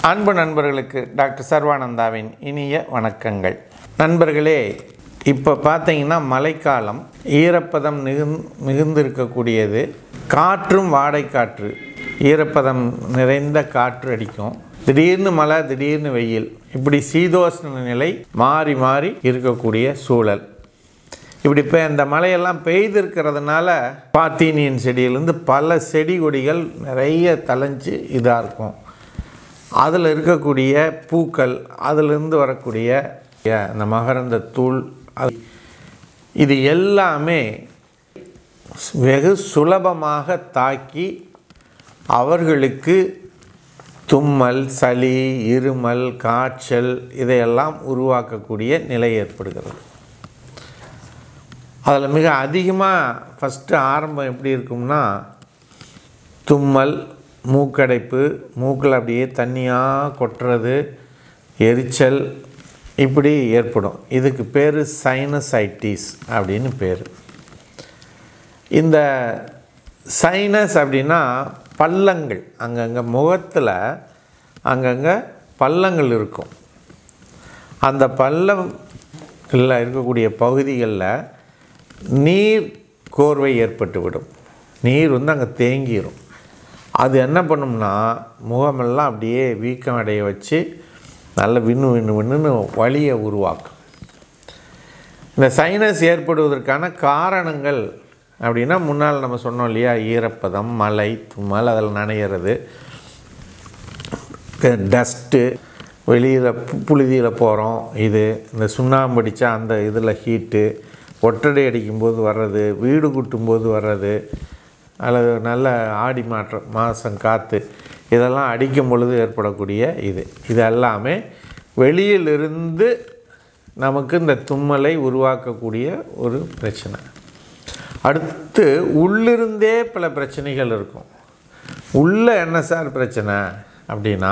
அன்பு நண்பர்களுக்கு டாக்டர் சர்வானந்தாவின் இனிய வணக்கங்கள் நண்பர்களே இப்போ பார்த்தீங்கன்னா மழைக்காலம் ஈரப்பதம் மிகுந் மிகுந்திருக்கக்கூடியது காற்றும் வாடைக்காற்று ஈரப்பதம் நிறைந்த காற்று அடிக்கும் திடீர்னு மழை திடீர்னு வெயில் இப்படி சீதோஷ்ண நிலை மாறி மாறி இருக்கக்கூடிய சூழல் இப்படி இப்போ இந்த மழையெல்லாம் பெய்திருக்கிறதுனால பாத்தீனியன் செடியிலேருந்து பல செடி கொடிகள் நிறைய தளைஞ்சு இதாக இருக்கும் அதில் இருக்கக்கூடிய பூக்கள் அதிலிருந்து வரக்கூடிய இந்த மகரந்த தூள் அது- இது எல்லாமே வெகு சுலபமாக தாக்கி அவர்களுக்கு தும்மல் சளி இருமல் காய்ச்சல் இதையெல்லாம் உருவாக்கக்கூடிய நிலை ஏற்படுகிறது அதில் மிக அதிகமாக ஃபஸ்ட்டு ஆரம்பம் எப்படி இருக்கும்னா தும்மல் மூக்கடைப்பு மூக்கில் அப்படியே தண்ணியாக கொட்டுறது எரிச்சல் இப்படி ஏற்படும் இதுக்கு பேர் சைனசைட்டிஸ் அப்படின்னு பேர் இந்த சைனஸ் அப்படின்னா பள்ளங்கள் அங்கங்கே முகத்தில் அங்கங்கே பள்ளங்கள் இருக்கும் அந்த பள்ளம் இல்லை இருக்கக்கூடிய பகுதிகளில் நீர் கோர்வை ஏற்பட்டுவிடும் நீர் வந்து அங்கே தேங்கிடும் அது என்ன பண்ணும்னா முகமெல்லாம் அப்படியே வீக்கம் அடைய வச்சு நல்ல விண்ணு விண்ணு விண்ணுன்னு வலியை உருவாக்கும் இந்த சைனஸ் ஏற்படுவதற்கான காரணங்கள் அப்படின்னா முன்னால் நம்ம சொன்னோம் இல்லையா ஈரப்பதம் மழை தும்மல் அதில் நனையிறது டஸ்ட்டு வெளியில் புழுதியில் போகிறோம் இது இந்த சுண்ணாம்பு அடித்தா அந்த இதில் ஹீட்டு ஒட்டடை அடிக்கும்போது வர்றது வீடு கூட்டும்போது வர்றது அல்லது நல்ல ஆடி மாற்ற மாதம் காற்று இதெல்லாம் அடிக்கும் பொழுது ஏற்படக்கூடிய இது இது எல்லாமே வெளியிலிருந்து நமக்கு இந்த தும்மலை உருவாக்கக்கூடிய ஒரு பிரச்சனை அடுத்து உள்ளிருந்தே பல பிரச்சனைகள் இருக்கும் உள்ள என்ன சார் பிரச்சனை அப்படின்னா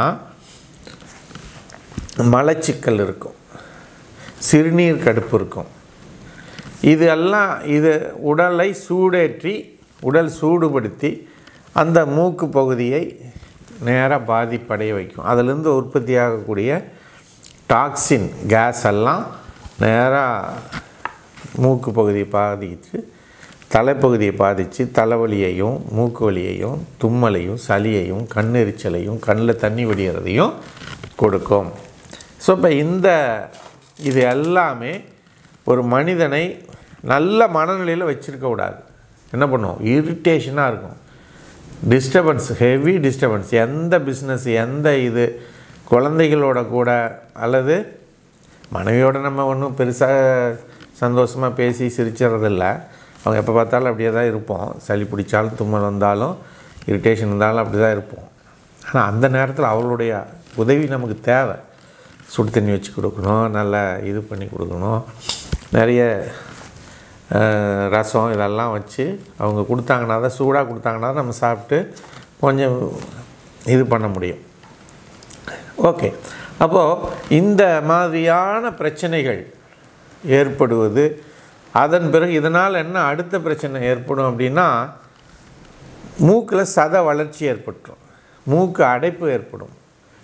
மலச்சிக்கல் இருக்கும் சிறுநீர் கடுப்பு இருக்கும் இது எல்லாம் இது உடலை சூடேற்றி உடல் சூடுபடுத்தி அந்த மூக்கு பகுதியை நேராக பாதிப்படைய வைக்கும் அதிலிருந்து உற்பத்தியாகக்கூடிய டாக்ஸின் கேஸ் எல்லாம் நேராக மூக்கு பகுதியை பாதிச்சு தலைப்பகுதியை பாதித்து தலைவலியையும் மூக்கு வலியையும் தும்மலையும் சளியையும் கண்ணெரிச்சலையும் கண்ணில் தண்ணி வடிகிறதையும் கொடுக்கும் ஸோ இப்போ இந்த இது எல்லாமே ஒரு மனிதனை நல்ல மனநிலையில் வச்சுருக்க கூடாது என்ன பண்ணும் இரிட்டேஷனாக இருக்கும் டிஸ்டர்பன்ஸ் ஹெவி டிஸ்டர்பன்ஸ் எந்த பிஸ்னஸ் எந்த இது குழந்தைகளோட கூட அல்லது மனைவியோட நம்ம ஒன்றும் பெருசாக சந்தோஷமாக பேசி சிரிச்சிடறதில்ல அவங்க எப்போ பார்த்தாலும் அப்படியே தான் இருப்போம் சளி பிடிச்சாலும் தும்மல் வந்தாலும் இரிட்டேஷன் இருந்தாலும் அப்படி தான் இருப்போம் ஆனால் அந்த நேரத்தில் அவளுடைய உதவி நமக்கு தேவை சுடு தண்ணி வச்சு கொடுக்கணும் நல்லா இது பண்ணி கொடுக்கணும் நிறைய அஹ், ரசம் இதெல்லாம் வச்சு அவங்க கொடுத்தாங்கன்னா தான் சூடாக கொடுத்தாங்கன்னா தான் நம்ம சாப்பிட்டு கொஞ்சம் இது பண்ண முடியும் ஓகே அப்போது இந்த மாதிரியான பிரச்சனைகள் ஏற்படுவது அதன் பிறகு இதனால் என்ன அடுத்த பிரச்சனை ஏற்படும் அப்படின்னா மூக்கில் சத வளர்ச்சி ஏற்பட்டுரும் மூக்கு அடைப்பு ஏற்படும்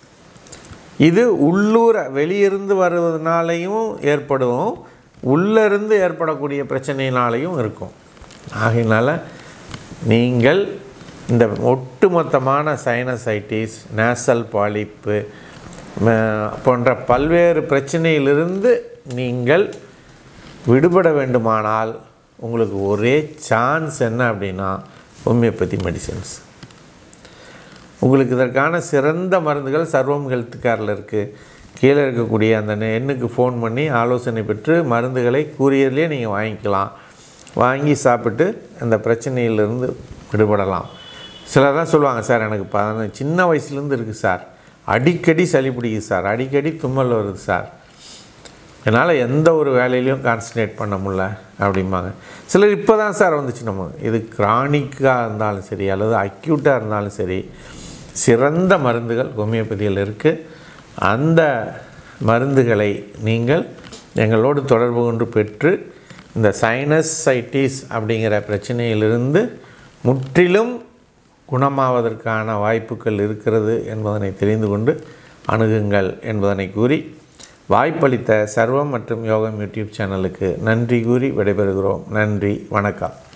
இது உள்ளூர வெளியிருந்து வருவதனாலையும் ஏற்படும் உள்ளிருந்து ஏற்படக்கூடிய பிரச்சனையினாலையும் இருக்கும் ஆகையினால நீங்கள் இந்த ஒட்டுமொத்தமான சைனசைட்டிஸ் நேசல் பாலிப்பு ம- போன்ற பல்வேறு பிரச்சனையிலிருந்து நீங்கள் விடுபட வேண்டுமானால் உங்களுக்கு ஒரே சான்ஸ் என்ன அப்படின்னா ஹோமியோபதி மெடிசின்ஸ் உங்களுக்கு இதற்கான சிறந்த மருந்துகள் சர்வம் ஹெல்த் கேரில் இருக்குது கீழே இருக்கக்கூடிய அந்த நெ- எண்ணுக்கு ஃபோன் பண்ணி ஆலோசனை பெற்று மருந்துகளை கூரியர்லேயே நீங்கள் வாங்கிக்கலாம் வாங்கி சாப்பிட்டு அந்த பிரச்சனையிலிருந்து விடுபடலாம் சிலர் தான் சொல்லுவாங்க சார் எனக்கு பதின சின்ன வயசுலேருந்து இருக்குது சார் அடிக்கடி சளி பிடிக்குது சார் அடிக்கடி தும்மல் வருது சார் என்னால் எந்த ஒரு வேலையிலையும் கான்சன்ட்ரேட் பண்ண முடியல அப்படிம்பாங்க சிலர் இப்போ தான் சார் வந்துச்சு நம்ம இது கிரானிக்காக இருந்தாலும் சரி அல்லது அக்யூட்டாக இருந்தாலும் சரி சிறந்த மருந்துகள் ஹோமியோபதியில் இருக்குது அந்த மருந்துகளை நீங்கள் எங்களோடு தொடர்பு கொண்டு பெற்று இந்த சைனஸைட்டிஸ் அப்படிங்கிற பிரச்சனையிலிருந்து முற்றிலும் குணமாவதற்கான வாய்ப்புகள் இருக்கிறது என்பதனை தெரிந்து கொண்டு அணுகுங்கள் என்பதனை கூறி வாய்ப்பளித்த சர்வம் மற்றும் யோகம் யூடியூப் சேனலுக்கு நன்றி கூறி விடைபெறுகிறோம் நன்றி வணக்கம்